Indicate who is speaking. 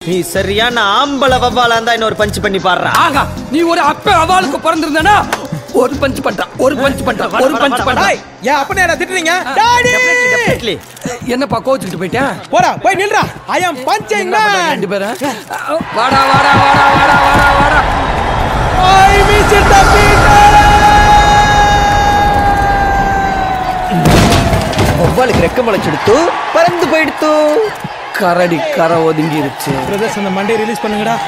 Speaker 1: நீ சரியான ஆம்பளை வவ்வாலா இருந்தா இன்னொரு பஞ்ச் பண்ணி பாடுறா
Speaker 2: ஆகா நீ ஒரு அப்ப அவளுக்கு பிறந்திருந்தனா ஒரு பஞ்ச் பண்றான் ஒரு பஞ்ச் பண்றான் ஒரு பஞ்ச் பண்றான்
Speaker 3: ஏன் அப்பனே என்ன திட்டுறீங்க டாடி
Speaker 1: Definitely.
Speaker 2: என்னப்பா கோச்சுக்கிட்டு போயிட்டேன்
Speaker 3: போடா போய் நில்றா ஐ அம் பஞ்சிங் மேன்
Speaker 2: ரெண்டு பேரும் வாடா வாடா வாடா வாடா வாடா வாடா
Speaker 3: ஐ மிஸ் இட்
Speaker 4: ஒவ்வாளுக்கு ரெக்க முளைச்செடுத்து பறந்து போயிடுத்து
Speaker 2: கரடி கரை ஒதுங்கிருச்சு
Speaker 3: பிரதர்ஸ் அந்த மண்டே ரிலீஸ் பண்ணுங்கடா